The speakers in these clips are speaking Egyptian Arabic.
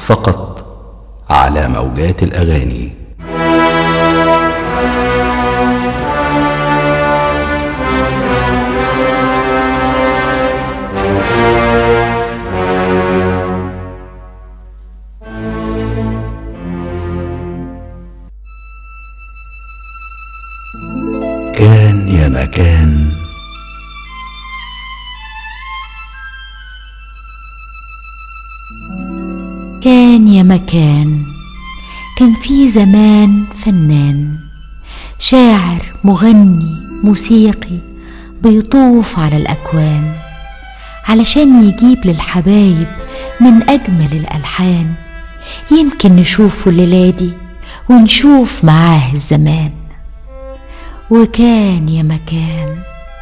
فقط على موجات الاغاني كان يا مكان كان يا مكان كان في زمان فنان شاعر مغني موسيقي بيطوف على الأكوان علشان يجيب للحبايب من أجمل الألحان يمكن نشوفه الليلة دي ونشوف معاه الزمان وكان يا مكان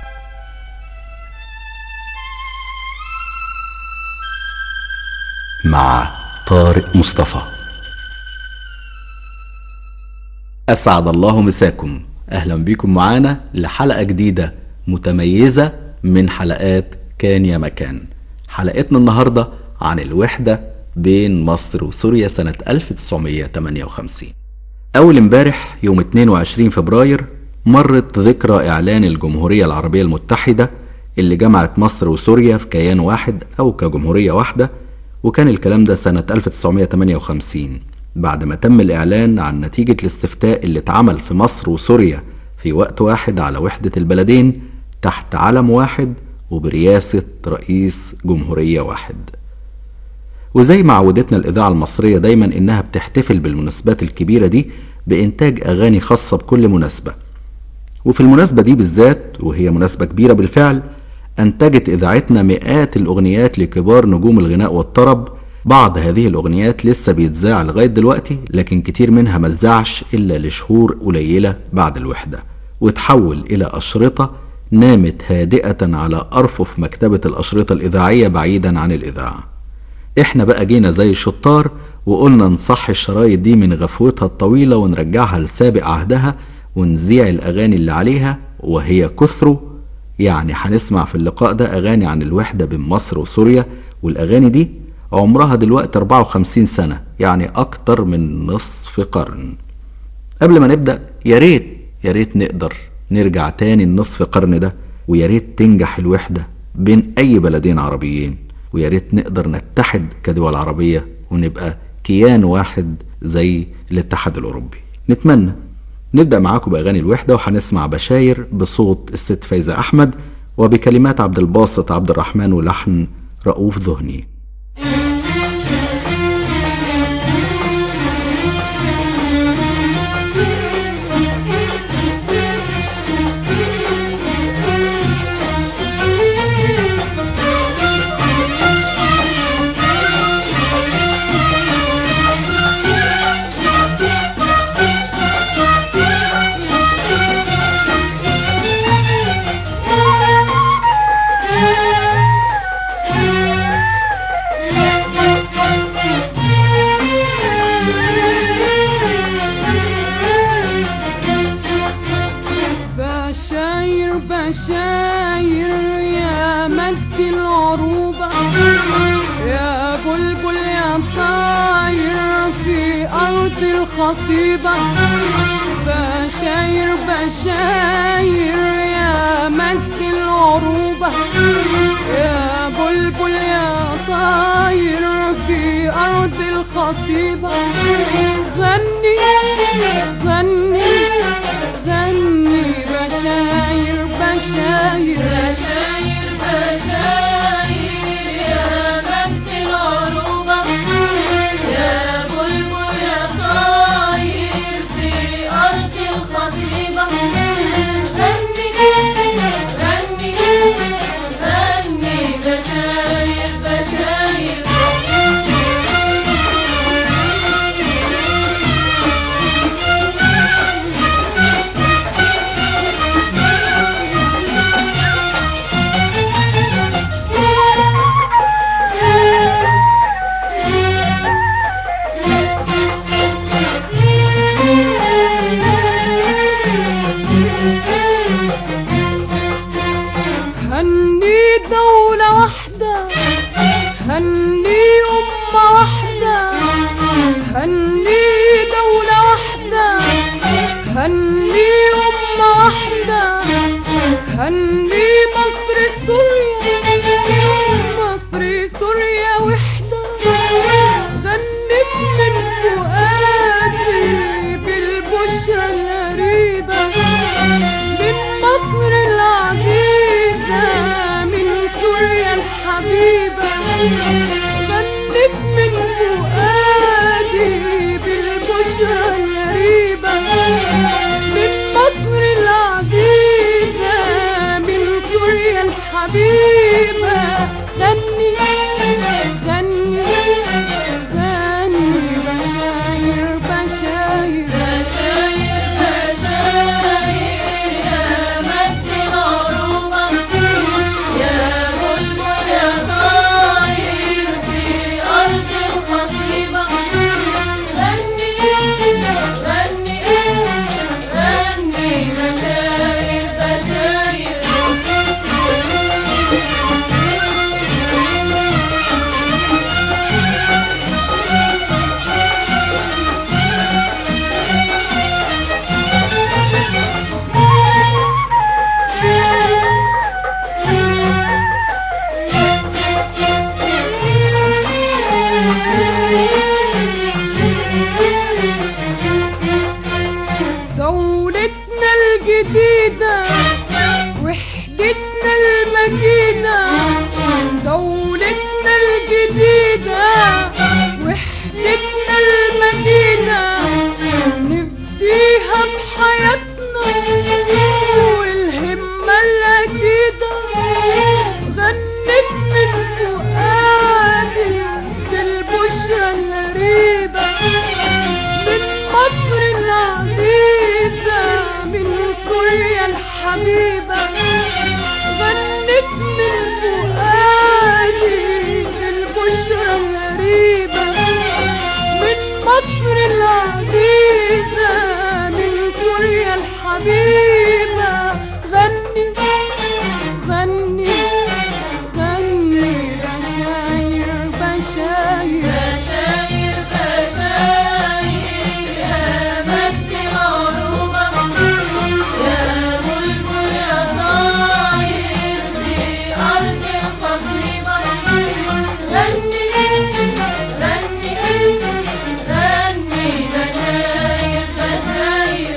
مع طارق مصطفى أسعد الله مساكم أهلا بكم معانا لحلقة جديدة متميزة من حلقات كان يا مكان حلقتنا النهاردة عن الوحدة بين مصر وسوريا سنة 1958 أول امبارح يوم 22 فبراير مرت ذكرى إعلان الجمهورية العربية المتحدة اللي جمعت مصر وسوريا في كيان واحد أو كجمهورية واحدة وكان الكلام ده سنة 1958 بعد ما تم الإعلان عن نتيجة الاستفتاء اللي اتعمل في مصر وسوريا في وقت واحد على وحدة البلدين تحت علم واحد وبرياسة رئيس جمهورية واحد وزي ما عودتنا الإذاعة المصرية دايما إنها بتحتفل بالمناسبات الكبيرة دي بإنتاج أغاني خاصة بكل مناسبة وفي المناسبة دي بالذات وهي مناسبة كبيرة بالفعل أنتجت إذاعتنا مئات الأغنيات لكبار نجوم الغناء والطرب بعض هذه الأغنيات لسه بيتذاع لغاية دلوقتي لكن كتير منها متذاعش إلا لشهور قليلة بعد الوحدة وتحول إلى أشرطة نامت هادئة على أرفف مكتبة الأشرطة الإذاعية بعيدا عن الإذاعة إحنا بقى جينا زي الشطار وقلنا نصحي الشرايط دي من غفوتها الطويلة ونرجعها لسابق عهدها ونذيع الأغاني اللي عليها وهي كثروا يعني هنسمع في اللقاء ده أغاني عن الوحدة بين مصر وسوريا والأغاني دي عمرها دلوقتي 54 سنة يعني أكتر من نصف قرن قبل ما نبدأ يا ريت يا ريت نقدر نرجع تاني النصف قرن ده ويا ريت تنجح الوحدة بين أي بلدين عربيين ويا ريت نقدر نتحد كدول عربية ونبقى كيان واحد زي الاتحاد الأوروبي نتمنى نبدأ معاكم بأغاني الوحدة وهنسمع بشاير بصوت الست فايزة أحمد وبكلمات عبد الباسط عبد الرحمن ولحن رؤوف ذهني بشاير بشاير يا مجد العروبة يا بلبل يا طاير في أرض الخصيبة بشاير بشاير يا مجد العروبة يا بلبل يا طاير في أرض الخصيبة غني غني غني بشاير بشاير بشاير بشاير يا مجد العروبة يا بلبل يا طاير في أرض الخصيبة غني غني غني بشاير بشاير الحبيبة غنت من فؤادي البشرى الغريبة من مصر العزيزة من سوريا الحبيبة غني غني غني بشاير بشاير بشاير بشاير يا مجد العروبة يا بلبل يا طاير في أرض الخصيبة غني غني غني بشاير بشاير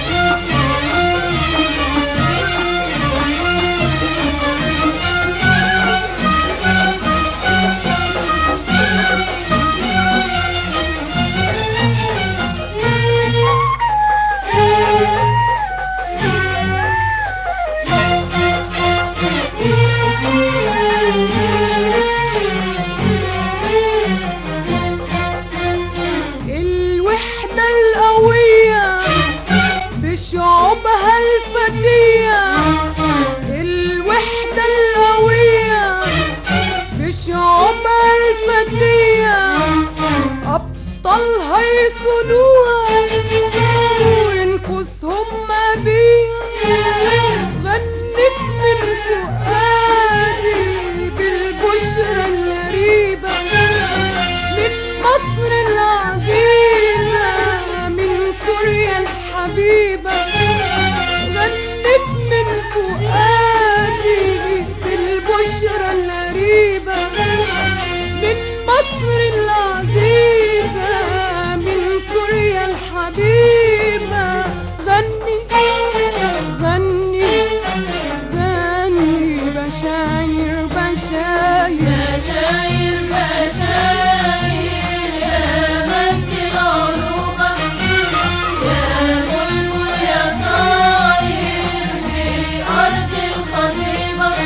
الوحدة القوية بشعوبها الفتية الوحدة القوية بشعوبها الفتية أبطالها يصونوها وينقصهم ما بيها غنت من فؤادي بالبشرى الغريبة من مصر العزيزة من سوريا الحبيبة غنت من فؤادي بالبشرى الغريبة من مصر العزيزة من سوريا الحبيبة غني غني غني بشاير بشاير بشاير بشاير يا مجد العروبة يا بلبل يا طاير في أرض الخصيبة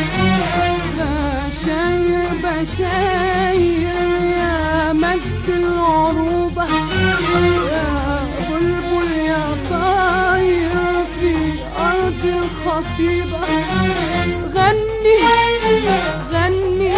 بشاير بشاير يا مجد العروبة يا بلبل يا طاير في أرض الخصيبة غني غني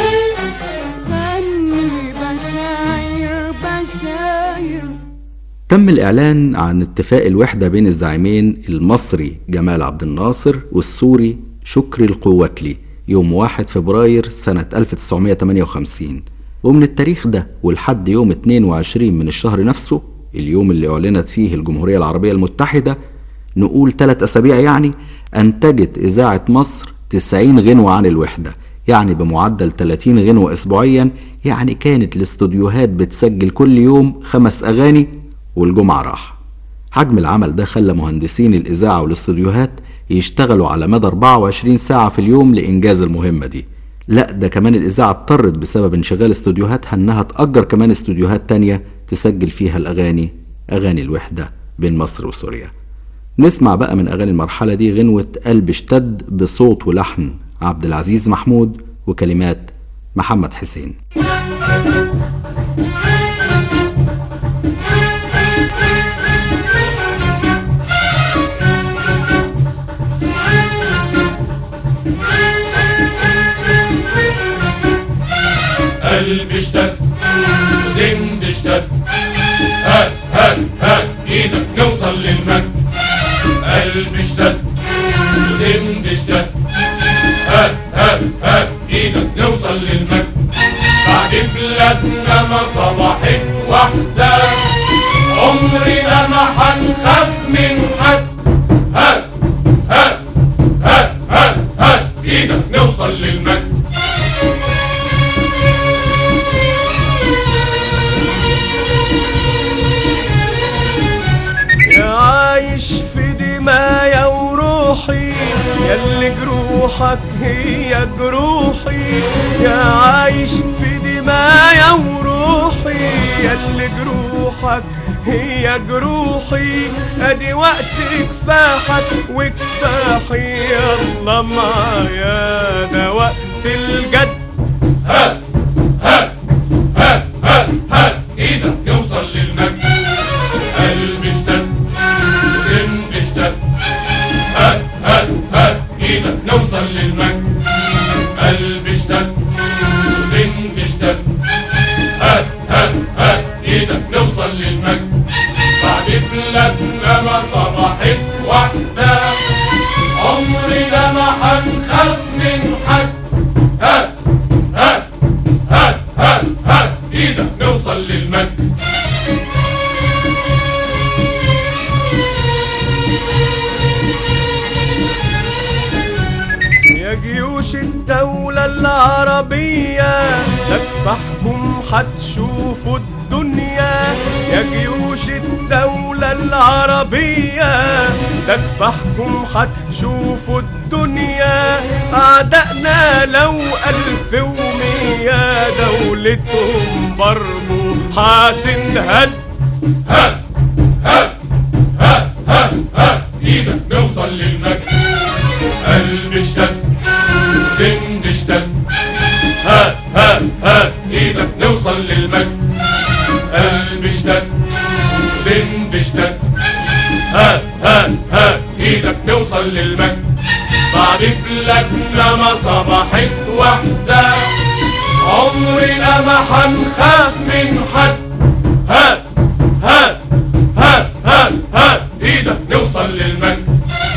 غني بشاير بشاير تم الإعلان عن اتفاق الوحدة بين الزعيمين المصري جمال عبد الناصر والسوري شكري القواتلي يوم 1 فبراير سنة 1958 ومن التاريخ ده ولحد يوم 22 من الشهر نفسه اليوم اللي أعلنت فيه الجمهورية العربية المتحدة نقول ثلاث أسابيع يعني أنتجت إذاعة مصر 90 غنوة عن الوحدة يعني بمعدل 30 غنوة أسبوعيا يعني كانت الاستوديوهات بتسجل كل يوم خمس أغاني والجمعة راح حجم العمل ده خلى مهندسين الإذاعة والاستوديوهات يشتغلوا على مدى 24 ساعة في اليوم لإنجاز المهمة دي لا ده كمان الإذاعة اضطرت بسبب انشغال استوديوهاتها إنها تأجر كمان استوديوهات تانية تسجل فيها الأغاني أغاني الوحدة بين مصر وسوريا نسمع بقى من أغاني المرحلة دي غنوة قلب اشتد بصوت ولحن عبد العزيز محمود وكلمات محمد حسين قلبي اشتد وزند اشتد هات هات هات ايدك نوصل للمجد قلبي اشتد وزند اشتد هات هات هات ايدك نوصل للمجد بعد بلادنا ما صبحت وحدة عمرنا ما هنخاف من حد هات هات هات هات هات ايدك نوصل للمجد يا عايش في دمايا وروحي ياللي جروحك هي جروحي يا عايش في دمايا وروحي ياللي جروحك هي جروحي ادي وقت كفاحك وكفاحي يلا معايا ده وقت الجد هات هات هات هات هات ايدك نوصل للمجد قلبي اشتد وزن اشتد هات هات هات نوصل للمجد بعد بلادنا ما صبحت واحدة عمرنا ما هنخاف من حد هات هات هات هات هات ايدك نوصل للمجد يا جيوش الدولة العربية تكفحكم هتشوفوا الدنيا يا جيوش الدولة العربية تكفحكم هتشوفوا الدنيا أعدائنا لو ألف ومية دولتهم برضو هتنهد هات هات هات هات هات ايدك نوصل للمجد قلب اشتد زند اشتد هات هات هات ايدك نوصل للمجد قلب اشتد زند اشتد هات هات هات ايدك نوصل للمجد بعد بلادنا ما صبحت واحدة عمرنا ما هنخاف من حد هات هات هات هات هات ايدك نوصل للمجد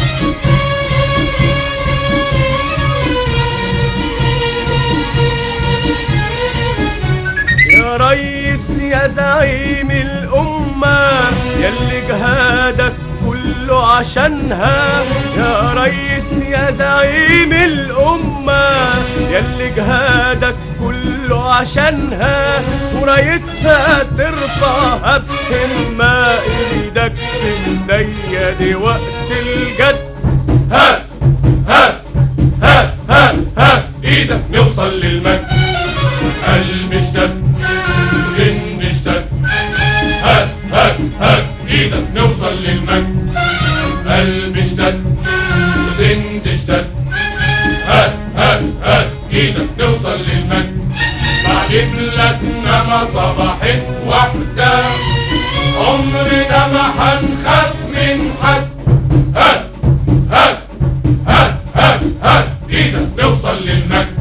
يا ريس يا زعيم الأمة يلي جهادك كله عشانها يا ريس يا زعيم الأمة يلي جهادك كله عشانها ورايتها ترفعها بهمة ايدك في ايديا دي وقت الجد هات هات هات هات هات ايدك نوصل للمجد قلب اشتد زن اشتد هات هات هات ايدك نوصل للمجد قلب اشتد زن اشتد هات هات هات ايدك نوصل للمجد بعد بلادنا ما صبحت واحدة عمرنا ما هنخاف من حد هات هات هات هات هات ايدك نوصل للمجد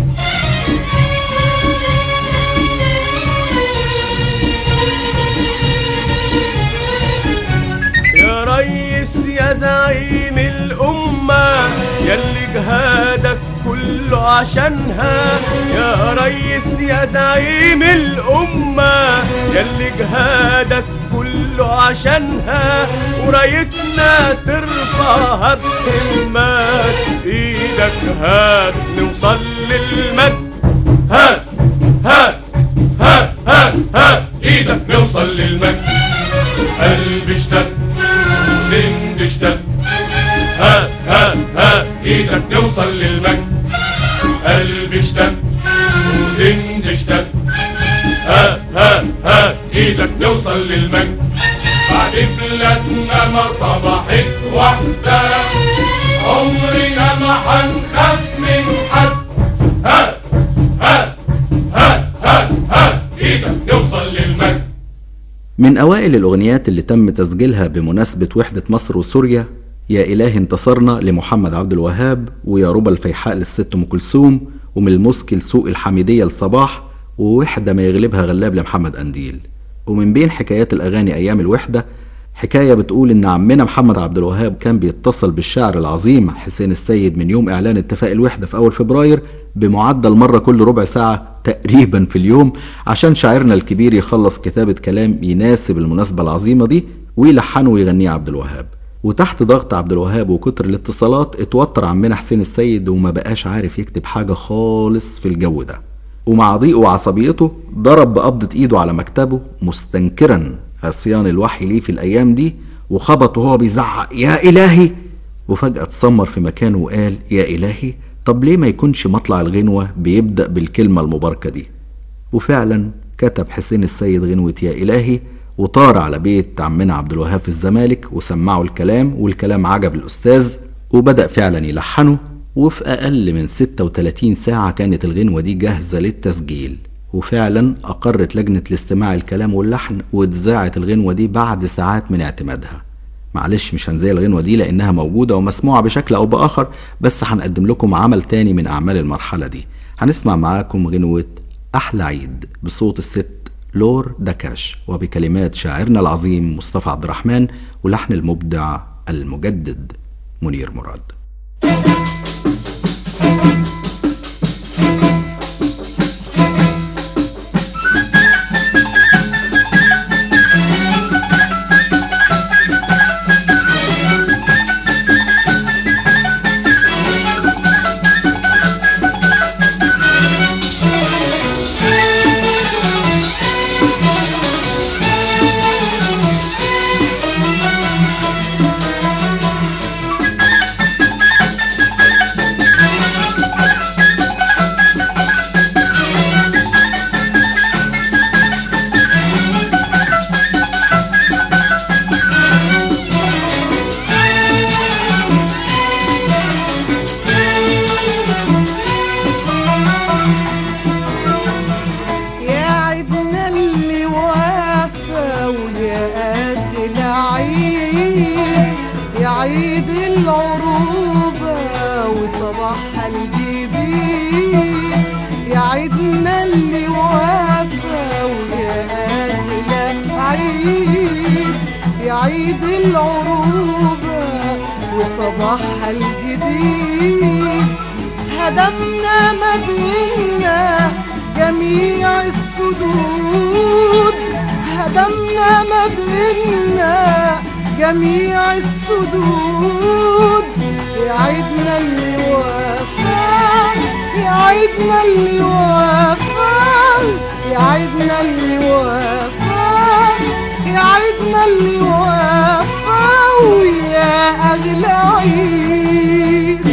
يا ريس يا زعيم الأمة يلي جهادك كله عشانها يا ريس يا زعيم الأمة يلي جهادك كله عشانها ورايتنا ترفعها بهمات ايدك هات نوصل للمجد هات هات هات هات هات ايدك نوصل للمجد قلب اشتد زند اشتد هات هات هات ايدك نوصل للمجد قلب اشتد وزند اشتد هات هات هات ايدك نوصل للمجد بعد بلادنا ما صبحت واحدة عمرنا ما هنخاف من حد هات هات هات هات هات ايدك نوصل للمجد من أوائل الأغنيات اللي تم تسجيلها بمناسبة وحدة مصر وسوريا يا إلهي انتصرنا لمحمد عبد الوهاب ويا ربى الفيحاء للست أم كلثوم ومن المسك لسوق الحميدية لصباح ووحدة ما يغلبها غلاب لمحمد أنديل ومن بين حكايات الأغاني أيام الوحدة حكاية بتقول إن عمنا محمد عبد الوهاب كان بيتصل بالشاعر العظيم حسين السيد من يوم إعلان اتفاق الوحدة في أول فبراير بمعدل مرة كل ربع ساعة تقريبا في اليوم عشان شاعرنا الكبير يخلص كتابة كلام يناسب المناسبة العظيمة دي ويلحنه ويغنيه عبد الوهاب وتحت ضغط عبد الوهاب وكتر الاتصالات اتوتر عمنا حسين السيد وما بقاش عارف يكتب حاجة خالص في الجو ده ومع ضيقه وعصبيته ضرب بقبضة ايده على مكتبه مستنكرا عصيان الوحي ليه في الايام دي وخبط وهو بيزعق يا الهي وفجأة اتسمر في مكانه وقال يا الهي طب ليه ما يكونش مطلع الغنوة بيبدأ بالكلمة المباركة دي وفعلا كتب حسين السيد غنوة يا إلهي وطار على بيت عمنا عبد الوهاب في الزمالك وسمعه الكلام والكلام عجب الأستاذ وبدأ فعلا يلحنه وفي أقل من 36 ساعة كانت الغنوة دي جاهزة للتسجيل وفعلا أقرت لجنة الاستماع الكلام واللحن واتذاعت الغنوة دي بعد ساعات من اعتمادها معلش مش هنزي الغنوة دي لأنها موجودة ومسموعة بشكل أو بآخر بس هنقدم لكم عمل تاني من أعمال المرحلة دي هنسمع معاكم غنوة أحلى عيد بصوت الست لور دكاش وبكلمات شاعرنا العظيم مصطفى عبد الرحمن ولحن المبدع المجدد منير مراد يا عيدنا اللي وافى ويا أهل عيد يا عيد العروبة وصباحها الجديد يا عيدنا اللي وافى ويا أهل عيد يا عيد العروبة وصباحها الجديد هدمنا ما بينا جميع السدود هدمنا ما بينا جميع السدود يا عيدنا اللي وفى يا عيدنا اللي وفى يا عيدنا اللي وفى يا عيدنا اللي وفى ويا أغلى عيد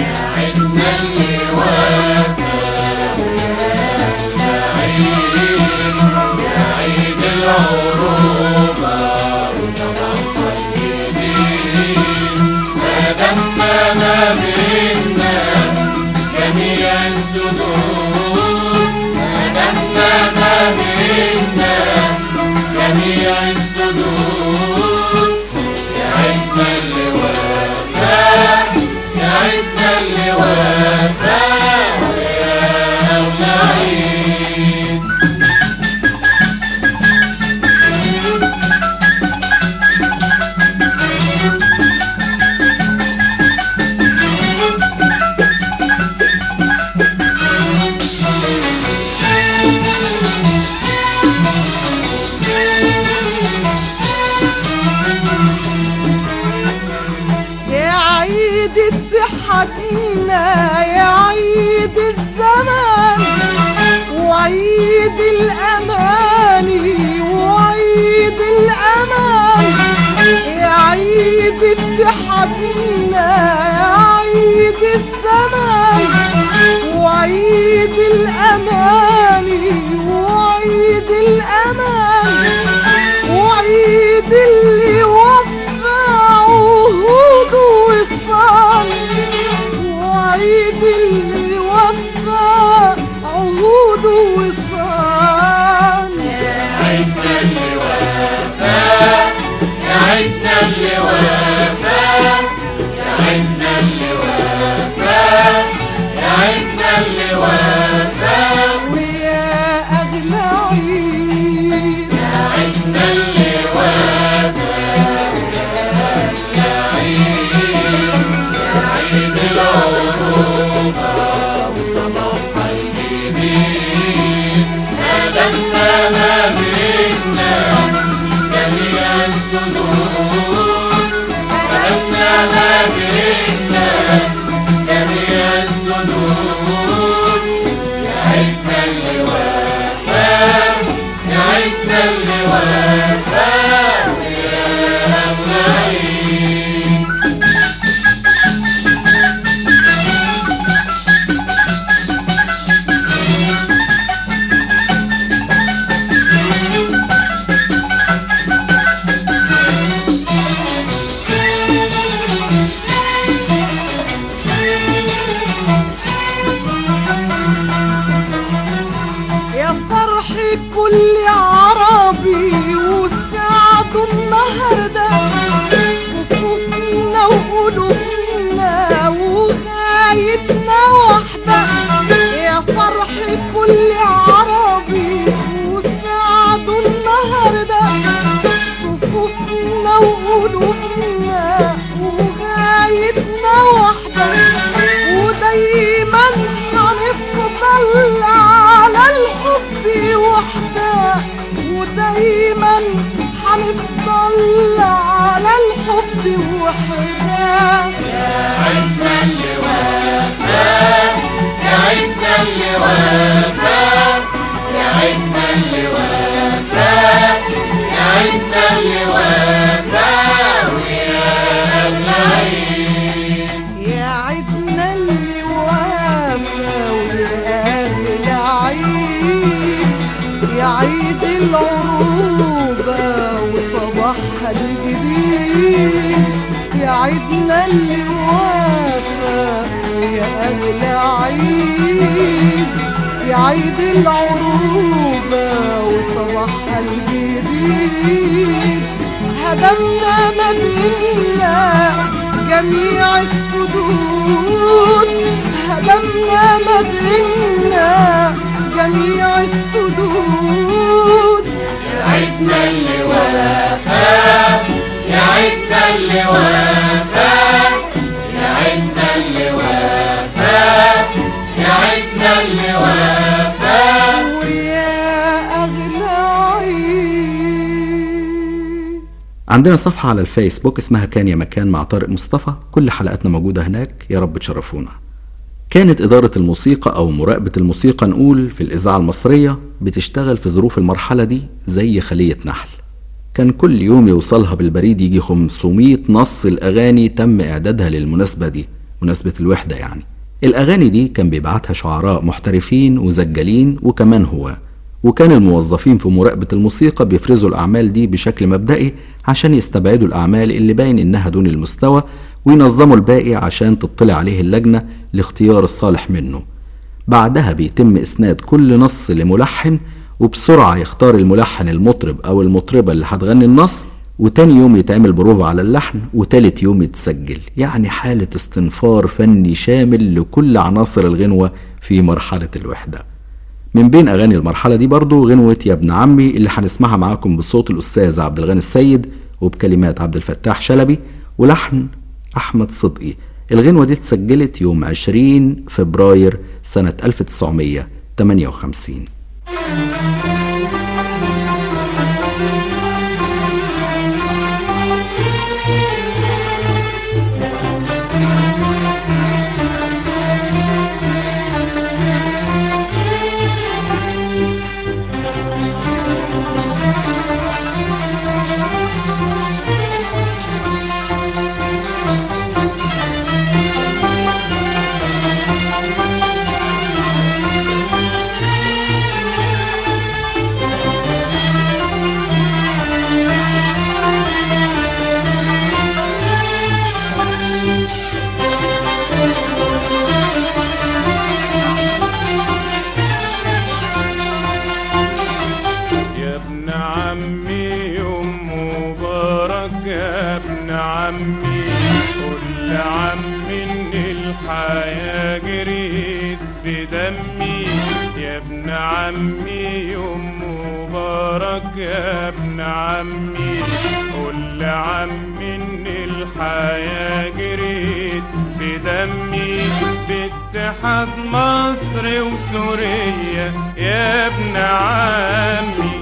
يا عيد اتحادنا يا عيد الزمان وعيد الأماني وعيد الأمان يا عيد اتحادنا يا عيد الزمان وعيد الأماني وعيد الأمان وعيد اللي وفى عهوده وصال وعيد اللي وفى عهوده وصال يا عيد قلوبنا وغايتنا واحدة ودايما هنفضل على الحب وحدة ودايما هنفضل على الحب وحدة عدنا اللي وفاك يا عدنا اللي وفاك يا عدنا اللي وفاك يا عدنا اللي وفاك ويا العين يا عيدنا اللي وافى والأهل العيد يا عيد العروبة وصباحها الجديد يا عيدنا اللي وافى يا أغلى عيد يا عيد العروبة وصباحها الجديد هدمنا ما بينا جميع السدود هدمنا ما بينا جميع السدود يا عدنا اللي وفاك يا عدنا اللي وفاك يا عدنا اللي وفاك يا عدنا اللي وفاك ويا أغلى عيد عندنا صفحة على الفيسبوك اسمها كان يا مكان مع طارق مصطفى كل حلقاتنا موجودة هناك يا رب تشرفونا كانت إدارة الموسيقى أو مراقبة الموسيقى نقول في الإذاعة المصرية بتشتغل في ظروف المرحلة دي زي خلية نحل كان كل يوم يوصلها بالبريد يجي 500 نص الأغاني تم إعدادها للمناسبة دي مناسبة الوحدة يعني الأغاني دي كان بيبعتها شعراء محترفين وزجالين وكمان هو وكان الموظفين في مراقبة الموسيقى بيفرزوا الأعمال دي بشكل مبدئي عشان يستبعدوا الأعمال اللي باين إنها دون المستوى وينظموا الباقي عشان تطلع عليه اللجنة لاختيار الصالح منه بعدها بيتم إسناد كل نص لملحن وبسرعة يختار الملحن المطرب أو المطربة اللي هتغني النص وتاني يوم يتعمل بروفا على اللحن وتالت يوم يتسجل يعني حالة استنفار فني شامل لكل عناصر الغنوة في مرحلة الوحدة من بين أغاني المرحلة دي برضو غنوة يا ابن عمي اللي هنسمعها معاكم بصوت الأستاذ عبد الغني السيد وبكلمات عبد الفتاح شلبي ولحن أحمد صدقي الغنوة دي اتسجلت يوم 20 فبراير سنة 1958 يا ابن عمي يوم مبارك يا ابن عمي قول لعمي ان الحياة جريت في دمي يا ابن عمي يوم مبارك يا ابن عمي قول لعمي ان الحياة جريت في دمي باتحاد مصر وسوريا يا ابن عمي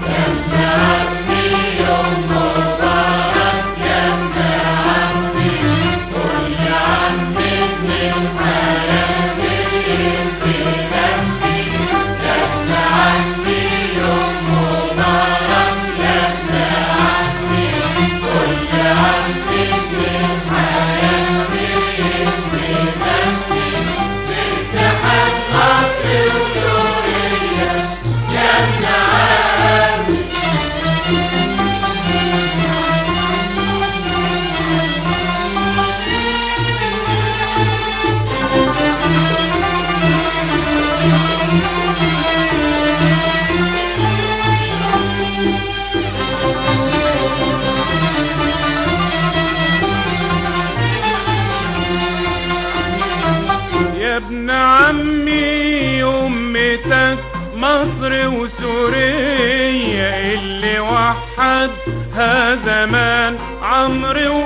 يا ابن عمي أمتك مصر وسوريا اللي وحدها زمان عمرو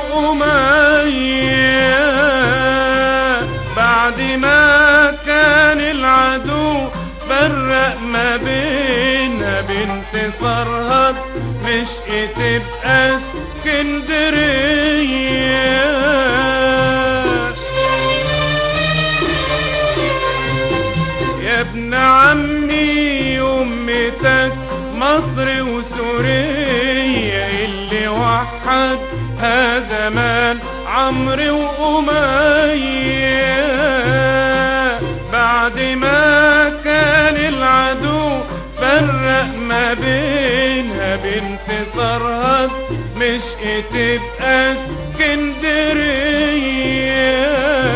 وأمية بعد ما كان العدو فرق ما بينا بانتصارها مش تبقى اسكندرية يا ابن عمي أمتك مصر وسوريا اللي وحدها زمان عمرو وأمية بعد ما كان العدو فرق ما بينها بانتصارها مش تبقى اسكندريه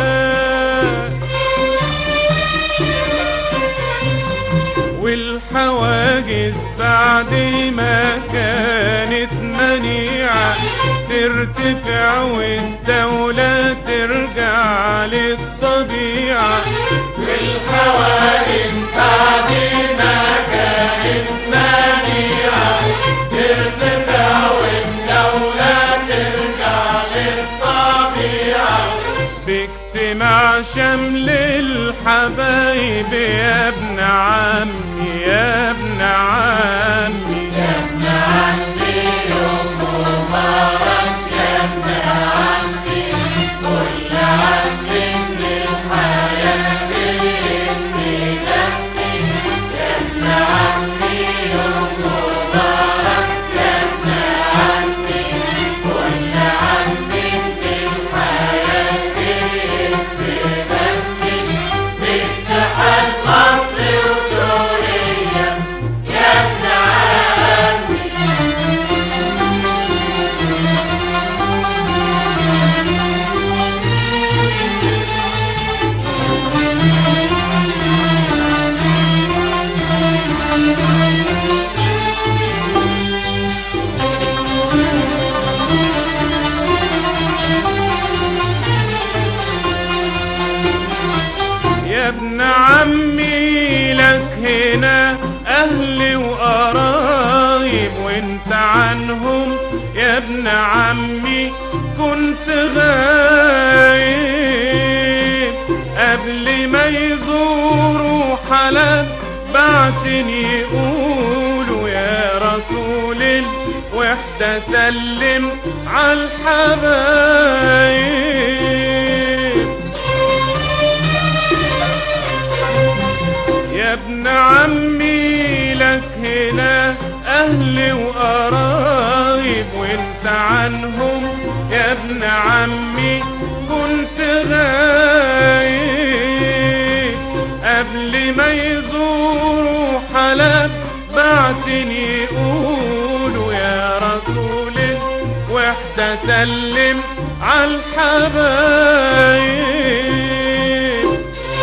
والحواجز بعد ما كانت منيعة ترتفع والدولة ترجع للطبيعة والحوادث بعد ما كانت منيعة ترتفع والدولة ترجع للطبيعة باجتماع شمل الحبايب يا ابن عمي يا ابن عمي مصر وسوريا يا ابن عمي يا ابن عمي لك هنا أهل وقرايب وانت عنهم يا ابن عمي كنت غايب قبل ما يزوروا حلب بعتن يقولوا يا رسول الوحدة سلم عالحبايب يا ابن عمي لك هنا أهل وقرايب وانت عنهم يا ابن عمي كنت غايب قبل ما يزوروا حلب بعتن يقولوا يا رسول الوحدة سلم عالحبايب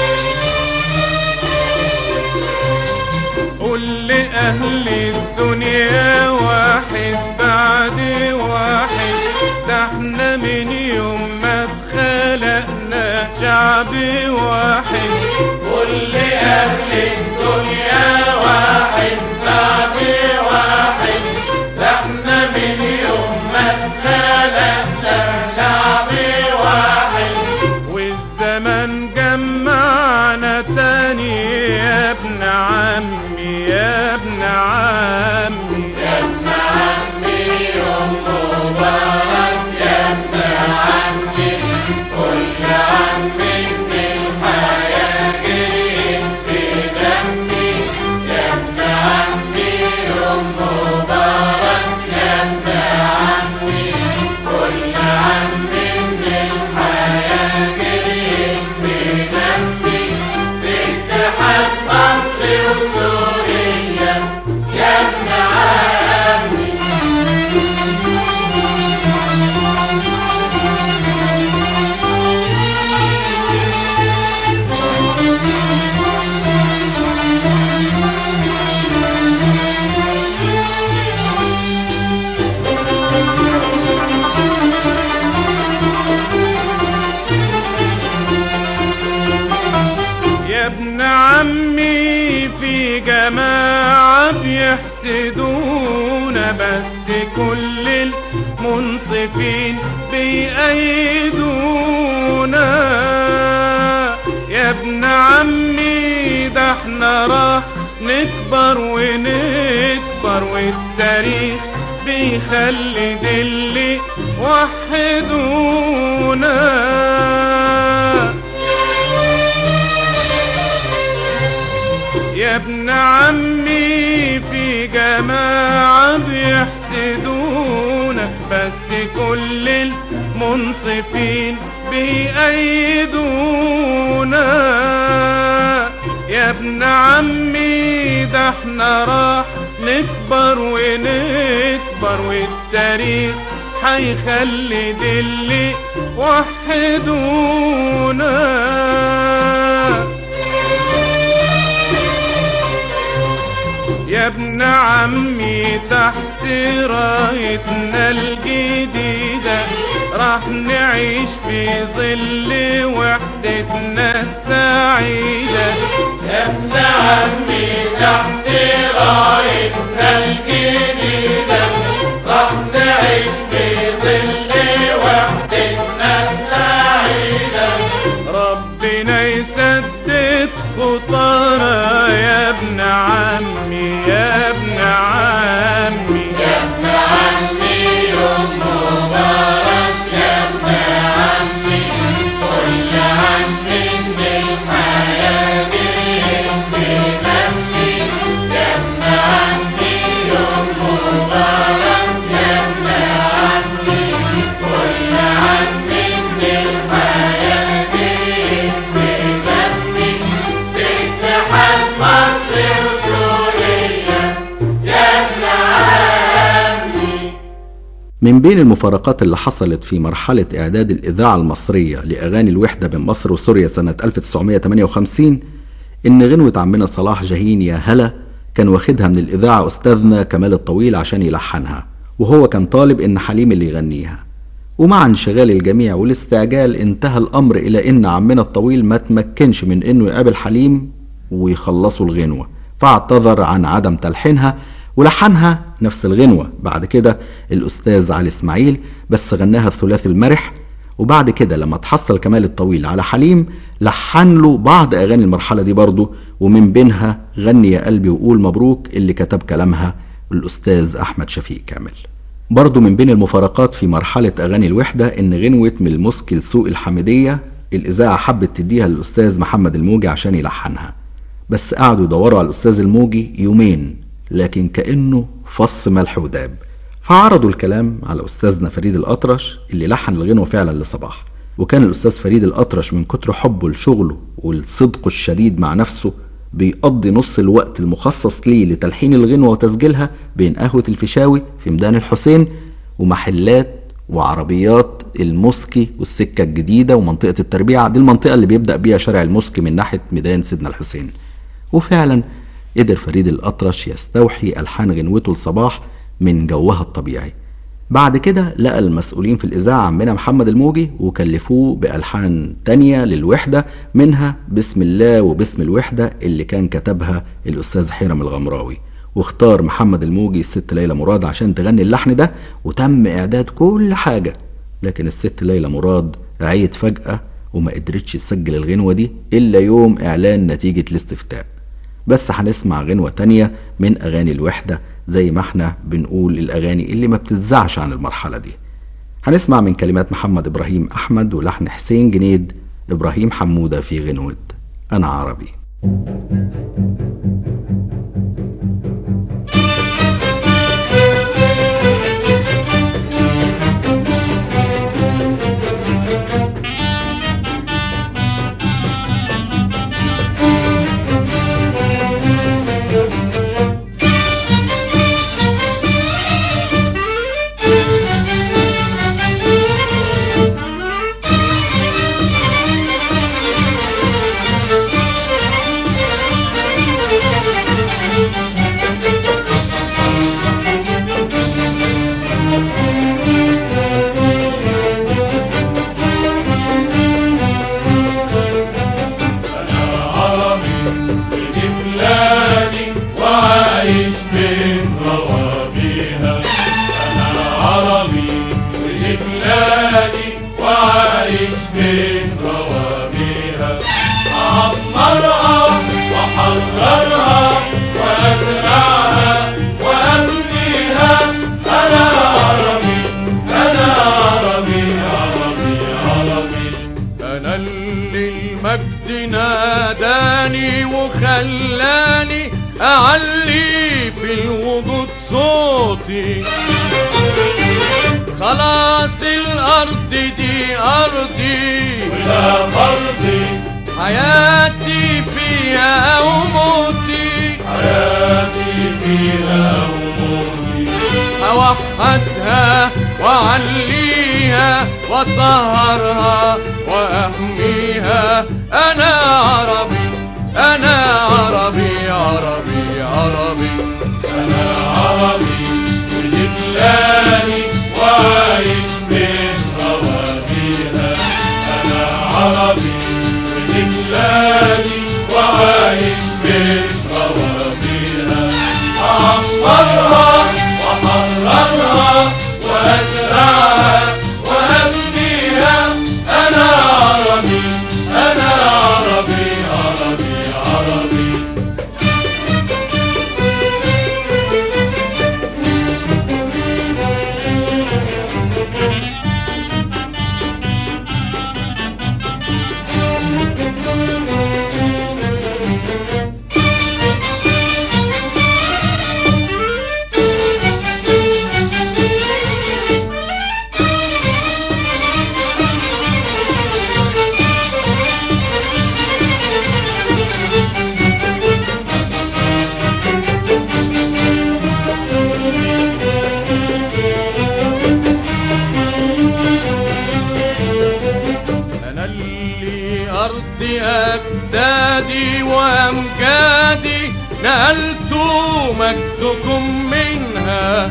قول لأهل الدنيا واحد بعد واحد ده احنا من يوم ما اتخلقنا شعب واحد كل أهل الدنيا واحد بعد واحد ده احنا من يوم ما اتخلقنا شعب واحد والزمن جمعنا تاني يا ابن عمي يا ابن عمي يا ابن عمي يوم مبارك يا ابن عمي كل عم من الحياة جريت في دمي يا ابن عمي يوم مبارك يا ابن عمي كل عم من الحياة جريت في دمي باتحاد مصر وسوريا يا ابن عمي يا ابن عمي في جماعة بيحسدونا بس كل المنصفين بيأيدونا يا ابن عمي ده احنا راح نكبر ونكبر والتاريخ بيخلي دلي وحدونا يا ابن عمي في جماعة بيحسدونا بس كل المنصفين بيأيدونا يا ابن عمي ده احنا راح نكبر ونكبر والتاريخ حيخلي دلي وحدونا يا ابن عمي تحت رايتنا الجديدة راح نعيش في ظل وحدتنا السعيدة يا ابن عمي تحت رايتنا الجديدة راح نعيش في ظل وحدتنا السعيدة ربنا يسدد خطانا يا ابن عمي يا ابن عمي يا ابن عمي يوم مبارك يا ابن عمي كل هم من الحياة في دمي يا ابن عمي يوم مبارك يا ابن عمي كل هم من الحياة في دمي باتحاد مصر وسوريا يا ابن عمي من بين المفارقات اللي حصلت في مرحلة إعداد الإذاعة المصرية لأغاني الوحدة بين مصر وسوريا سنة 1958 إن غنوة عمنا صلاح جاهين يا هلا كان واخدها من الإذاعة أستاذنا كمال الطويل عشان يلحنها وهو كان طالب إن حليم اللي يغنيها ومع انشغال الجميع والاستعجال انتهى الأمر إلى إن عمنا الطويل ما تمكنش من إنه يقابل حليم ويخلصوا الغنوة فاعتذر عن عدم تلحينها ولحنها نفس الغنوة بعد كده الأستاذ علي إسماعيل بس غناها الثلاثي المرح وبعد كده لما تحصل كمال الطويل على حليم لحن له بعض أغاني المرحلة دي برضه ومن بينها غني يا قلبي وقول مبروك اللي كتب كلامها الأستاذ أحمد شفيق كامل برضه من بين المفارقات في مرحلة أغاني الوحدة إن غنوة من المسك لسوق الحميدية الإذاعة حبت تديها للأستاذ محمد الموجي عشان يلحنها بس قعدوا يدوروا على الأستاذ الموجي يومين لكن كأنه فص ملح وداب فعرضوا الكلام على أستاذنا فريد الأطرش اللي لحن الغنوة فعلا لصباح وكان الأستاذ فريد الأطرش من كتر حبه لشغله والصدق الشديد مع نفسه بيقضي نص الوقت المخصص ليه لتلحين الغنوة وتسجيلها بين قهوة الفيشاوي في ميدان الحسين ومحلات وعربيات المسكي والسكة الجديدة ومنطقة التربيع دي المنطقة اللي بيبدأ بيها شارع المسكي من ناحية ميدان سيدنا الحسين وفعلا قدر فريد الأطرش يستوحي ألحان غنوته لصباح من جوها الطبيعي بعد كده لقى المسؤولين في الإذاعة عمنا محمد الموجي وكلفوه بألحان تانية للوحدة منها بسم الله وبسم الوحدة اللي كان كتبها الأستاذ حيرم الغمراوي واختار محمد الموجي الست ليلى مراد عشان تغني اللحن ده وتم إعداد كل حاجة لكن الست ليلى مراد عيت فجأة وما قدرتش تسجل الغنوة دي إلا يوم إعلان نتيجة الاستفتاء بس هنسمع غنوة تانية من أغاني الوحدة زي ما احنا بنقول الأغاني اللي ما بتتذاعش عن المرحلة دي هنسمع من كلمات محمد إبراهيم أحمد ولحن حسين جنيد إبراهيم حمودة في غنوة أنا عربي يا ودي بلادي وعايش بين روابيها أعمرها وأحررها وأزرعها وأبنيها أنا عربي أنا عربي عربي عربي أنا اللي المجد ناداني وخلاني أعلي في الوجود صوتي خلاص الأرض دي أرضي ولا فرضي حياتي فيها وموتي حياتي فيها وموتي أوحدها وأعليها وأطهرها وأحميها أنا عربي أنا عربي عربي عربي أنا عربي ودي بلادي وعايش بين روابيها أنا عربي ودي بلادي وعايش بين روابيها أعمرها وأحررها وأزرعها وأبنيها أنا عربي أنا عربي عربي عربي أنا اللي أرضي أجدادي وأمجادي نقلت مجدكم منها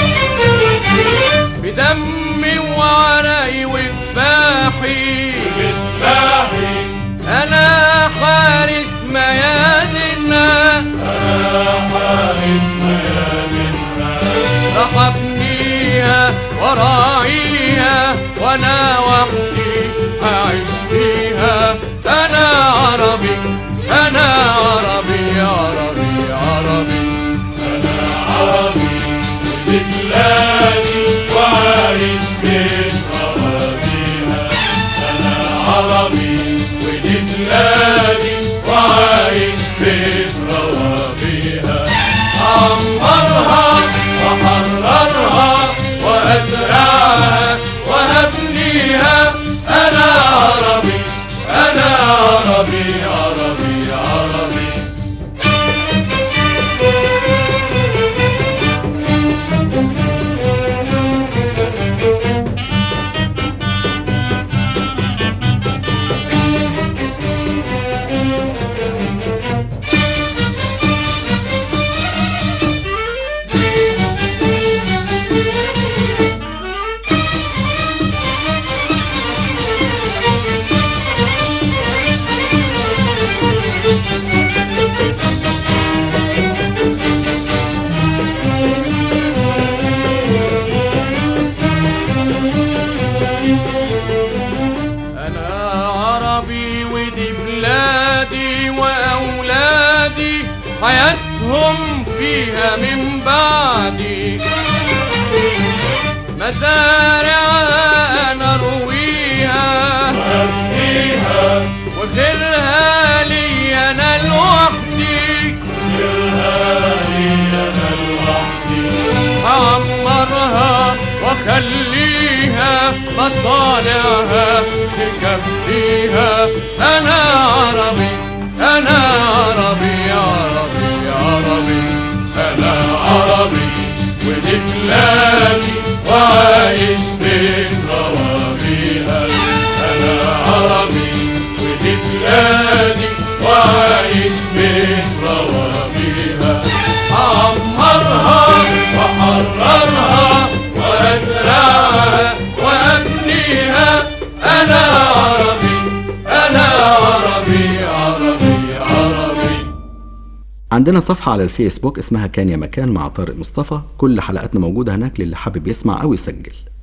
بدمي وعرقي وكفاحي مصباحي أنا حارس ميادنا أنا حارس ميادنا راح أبنيها وراعيها وأنا وحدي أعيش فيها أنا عربي أنا عربي عربي عربي أنا عربي ودي بلادي وعايش بين روابيها أنا عربي ودي بلادي وعايش بين روابيها أعمرها وأحررها وأزرعها وأبنيها أنا عربي أنا عربي عربي عربي أنا عربي ودي بلادي وأولادي حياتهم فيها من بعدي مزارع أنا أرويها أبنيها وغيرها لي أنا لوحدي أنا لوحدي أعمرها وأخليها مصانعها تكفيها أنا عربي أنا عربي عربي عربي أنا عربي ودي بلادي وعايش بين روابيها أنا عربي ودي بلادي وعايش بين روابيها أعمرها وأحررها وأزرعها وأبنيها أنا عربي أنا عربي عربي عربي عندنا صفحة على الفيسبوك اسمها كان يا مكان مع طارق مصطفى كل حلقاتنا موجودة هناك للي حابب يسمع أو يسجل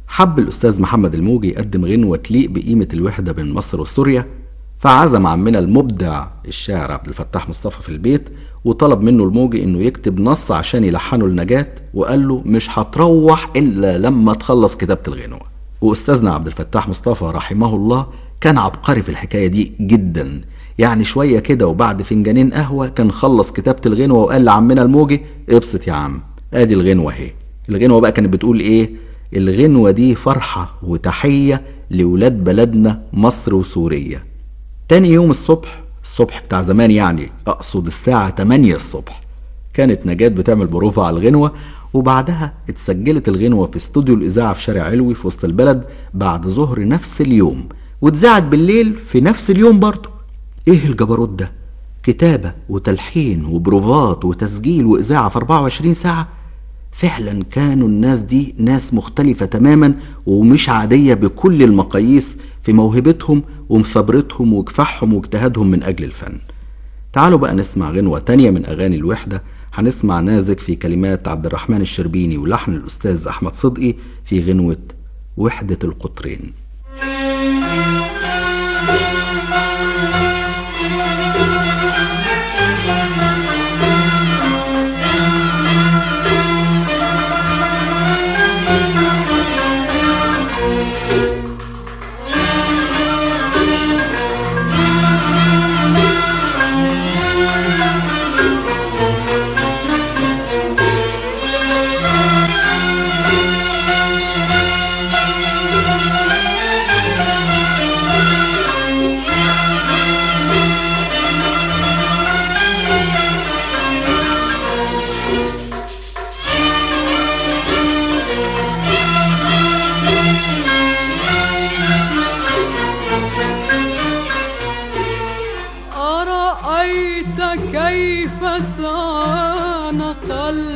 حب الأستاذ محمد الموجي يقدم غنوة تليق بقيمة الوحدة بين مصر وسوريا فعزم عمنا المبدع الشاعر عبد الفتاح مصطفى في البيت وطلب منه الموجي انه يكتب نص عشان يلحنه لنجاة وقال له مش هتروح الا لما تخلص كتابة الغنوة واستاذنا عبد الفتاح مصطفى رحمه الله كان عبقري في الحكاية دي جدا يعني شوية كده وبعد فنجانين قهوة كان خلص كتابة الغنوة وقال لعمنا الموجي ابسط يا عم ادي الغنوة اهي الغنوة بقى كانت بتقول ايه الغنوة دي فرحة وتحية لولاد بلدنا مصر وسوريا تاني يوم الصبح الصبح بتاع زمان يعني اقصد الساعة 8 الصبح كانت نجاة بتعمل بروفة على الغنوة وبعدها اتسجلت الغنوة في استوديو الإذاعة في شارع علوي في وسط البلد بعد ظهر نفس اليوم واتذاعت بالليل في نفس اليوم برضه ايه الجبروت ده كتابة وتلحين وبروفات وتسجيل وإذاعة في 24 ساعة فعلا كانوا الناس دي ناس مختلفة تماما ومش عادية بكل المقاييس في موهبتهم ومثابرتهم وكفاحهم واجتهادهم من أجل الفن تعالوا بقى نسمع غنوة تانية من أغاني الوحدة هنسمع نازك في كلمات عبد الرحمن الشربيني ولحن الأستاذ أحمد صدقي في غنوة وحدة القطرين أرأيت كيف تعانق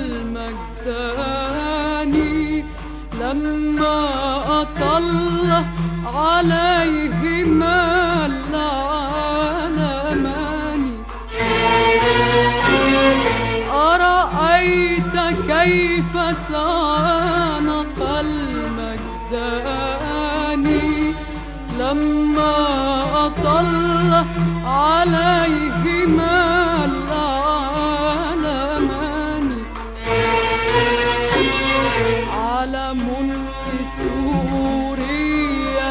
المجدان لما أطل عليهما العالمان أرأيت كيف تعانق المجدان لما أطل عليهما العالمان علم لسوريا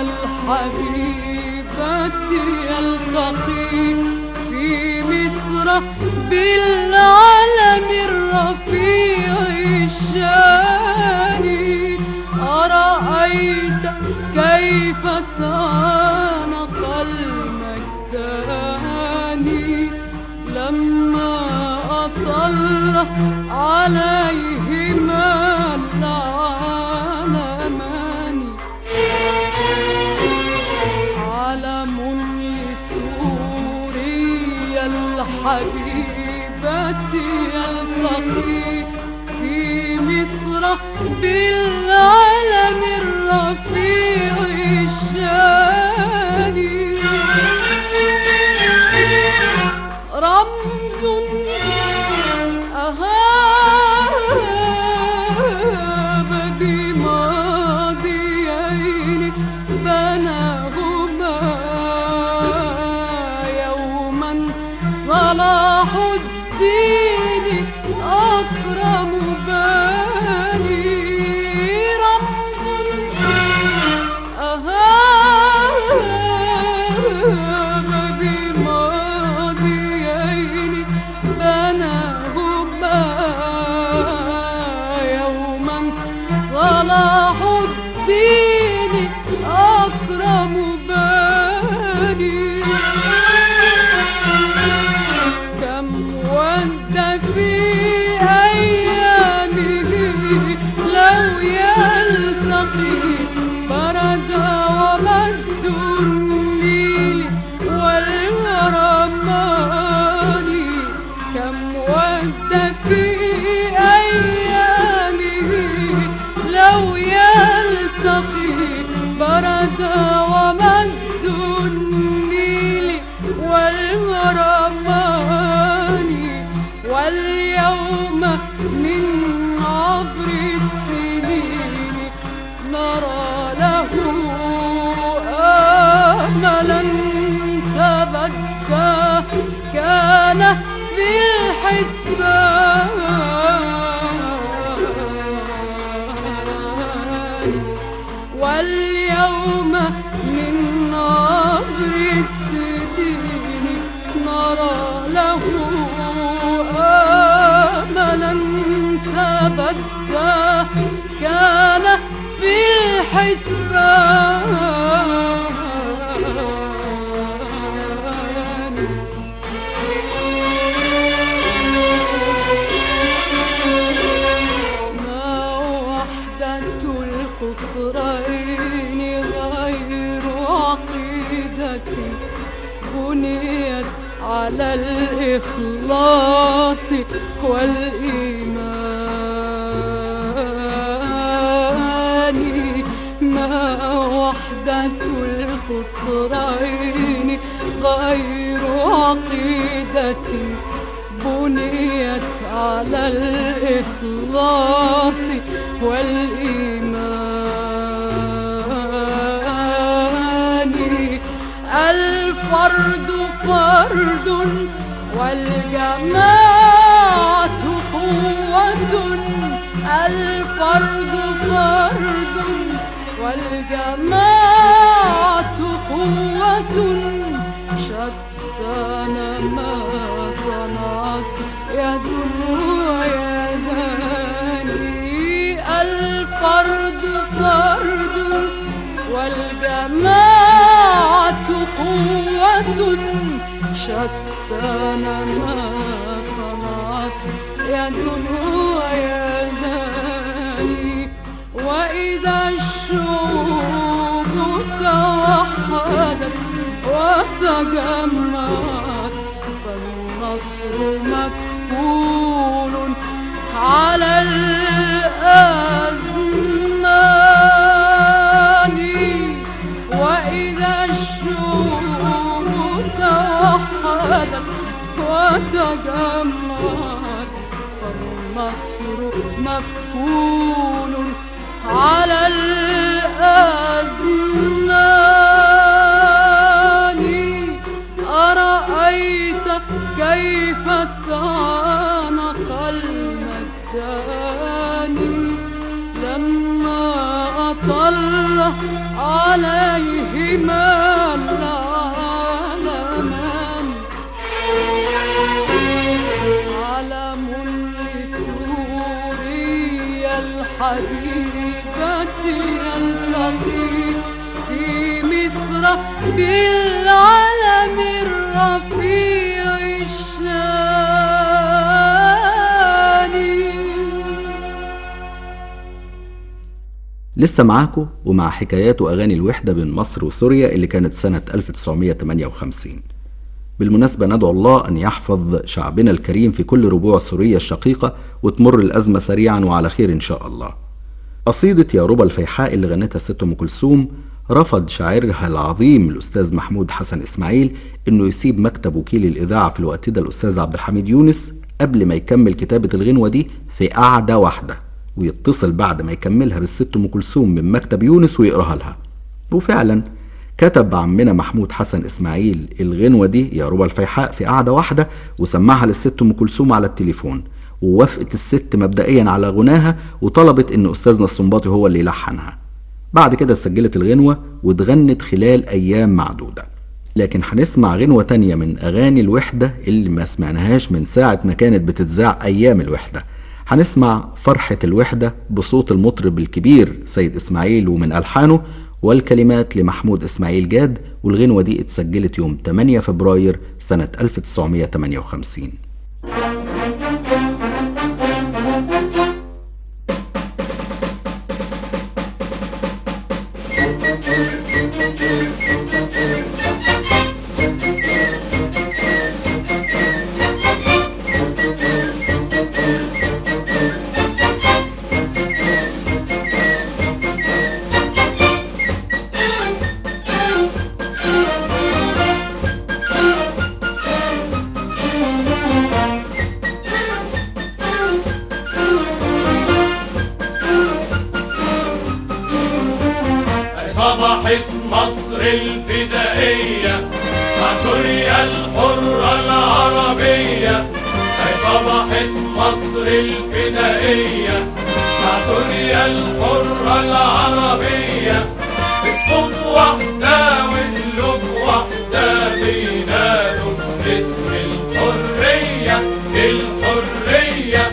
الحبيبة يلتقي في مصر بالعلم الرفيع الشان أرأيت كيف تعانق المجدان لما أطل عليهما العالمان علم لسوريا الحبيبة يلتقي في مصر بالعلم الرفيع الشان رمز أهاب بماضيين بناهما يوما صلاح الدين أكرم باني رمز أهاب بماضيين بناهما يوما صلاح الدين أكرم باني كم ود في أيامه لو يلتقي برد ومد النيل والغرمان كم ود في أيامه لو يلتقي برد ومد النيل والغرمان واليوم من عبر السنين نرى الحسبان واليوم من عبر السنين نرى له آملا تبدى كان في الحسبان ما وحدة القطرين غير عقيدة بنيت على الإخلاص والإيمان ما وحدة القطرين غير عقيدة بنيت على الإخلاص والإيمان الفرد فرد والجماعة قوة الفرد فرد والجماعة قوة شتان ما صنعت يد ويدان الفرد فرد والجماعة قوة شتان ما صنعت يد ويدان وإذا الشعوب توحدت وتجمعت فالنصر مكفول على الأزمان وإذا الشعوب توحدت وتجمعت فالنصر مكفول على الأزمان أرأيت كيف تعانق المداني لما أطل عليهما العالمان علم لسوريا الحبيبة يلتقي في مصر بالعلم الرفيع الشان لسه معاكم ومع حكايات وأغاني الوحدة بين مصر وسوريا اللي كانت سنة 1958 بالمناسبة ندعو الله أن يحفظ شعبنا الكريم في كل ربوع سوريا الشقيقة وتمر الأزمة سريعا وعلى خير إن شاء الله قصيدة يا ربى الفيحاء اللي غنتها الست أم كلثوم رفض شاعرها العظيم الأستاذ محمود حسن إسماعيل إنه يسيب مكتب وكيل الإذاعة في الوقت ده الأستاذ عبد الحميد يونس قبل ما يكمل كتابة الغنوة دي في قعدة واحدة ويتصل بعد ما يكملها بالست أم كلثوم من مكتب يونس ويقراها لها وفعلا كتب عمنا محمود حسن إسماعيل الغنوة دي يا ربى الفيحاء في قعدة واحدة وسمعها للست أم كلثوم على التليفون ووافقت الست مبدئيا على غناها وطلبت ان استاذنا السنباطي هو اللي يلحنها بعد كده سجلت الغنوة واتغنت خلال ايام معدودة لكن هنسمع غنوة تانية من اغاني الوحدة اللي ما سمعناهاش من ساعة ما كانت بتتذاع ايام الوحدة هنسمع فرحة الوحدة بصوت المطرب الكبير سيد اسماعيل ومن الحانه والكلمات لمحمود اسماعيل جاد والغنوة دي اتسجلت يوم 8 فبراير سنة 1958 صبحت مصر الفدائية مع سوريا الحرة العربية صبحت مصر الفدائية مع سوريا الحرة العربية بصوت واحدة واللب واحدة بينادوا باسم الحرية الحرية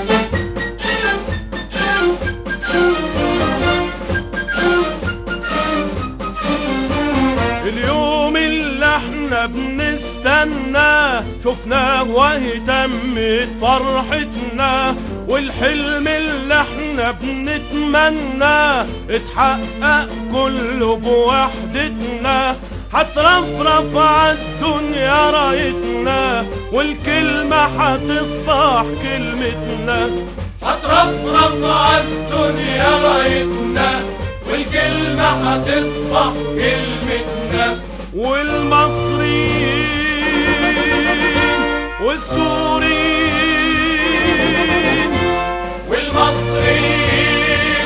اليوم اللي احنا بنستناه شفناه وهي تمت فرحتنا والحلم اللي احنا بنتمناه اتحقق كله بوحدتنا هترفرف عالدنيا رايتنا والكلمة هتصبح كلمتنا هترفرف عالدنيا رايتنا والكلمة هتصبح كلمتنا والمصريين والسوريين والمصريين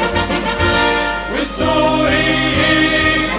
والسوريين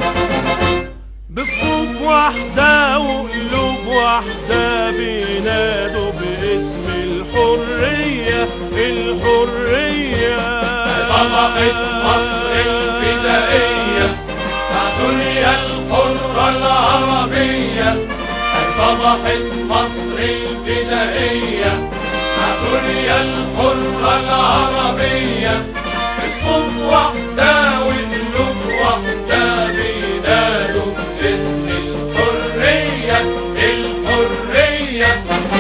بصفوف واحدة وقلوب واحدة بينادوا باسم الحرية الحرية صبحت مصر الفدائية مع سوريا الحرة العربية أي صبحت مصر الفدائية مع سوريا الحرة العربية بصوت واحدة وقلوب واحدة بينادوا باسم الحرية الحرية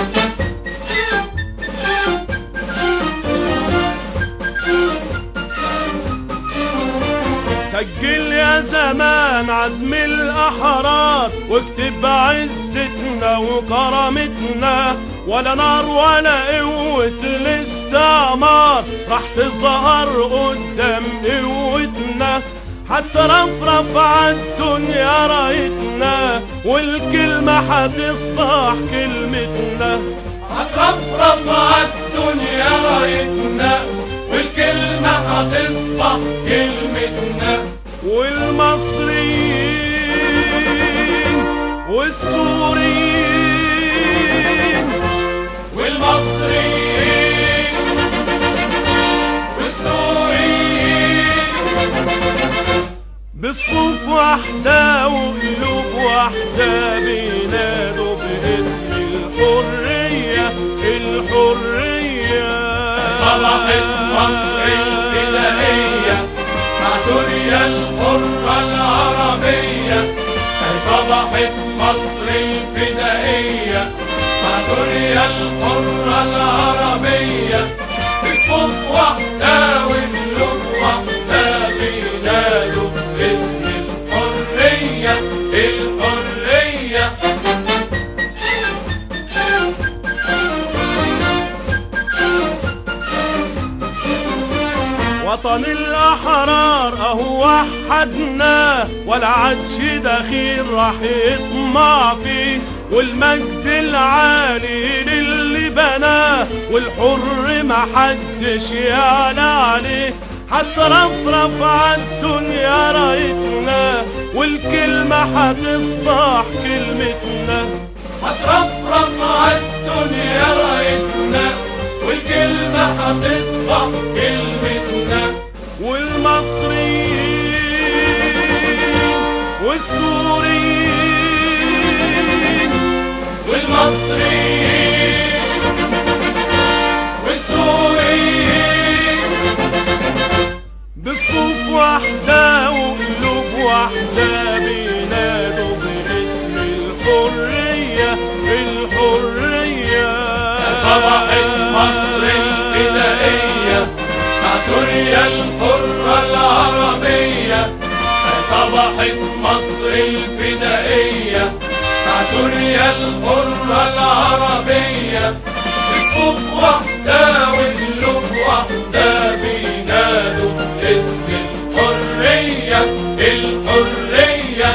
سجل يا زمان عزم الأحرار واكتب عزتنا وكرامتنا ولا نار ولا قوة الاستعمار راح تظهر قدام قوتنا حتى رفرف عالدنيا رايتنا والكلمة هتصبح كلمتنا هترفرف عالدنيا رايتنا والكلمة هتصبح كلمتنا والمصريين والسوريين والمصريين والسوريين بصفوف واحدة وقلوب واحدة بينادوا باسم الحرية الحرية صبحت مصر الفدائية مع سوريا الحرة العربية أي صبحت مصر الفدائية مع سوريا الحرة العربية بصفوف واحدة وقلوب واحدة بينادوا باسم الحرية الحرية وطن الأحرار أهو وحدنا ولا عادش دخيل راح يطمع فيه والمجد العالي للي بناه والحر محدش يعلى عليه حتى رفرف عالدنيا رايتنا والكلمة هتصبح كلمتنا هترفرف عالدنيا رايتنا والكلمة هتصبح كلمتنا والمصريين والسوريين والمصريين والسوريين بصفوف واحدة وقلوب واحدة بينادوا باسم الحرية الحرية صبحت مصر الفدائية مع سوريا الحرة العربية صبحت مصر الفدائية مع سوريا الحرة العربية بصفوف واحدة وقلوب واحدة بينادوا اسم الحرية الحرية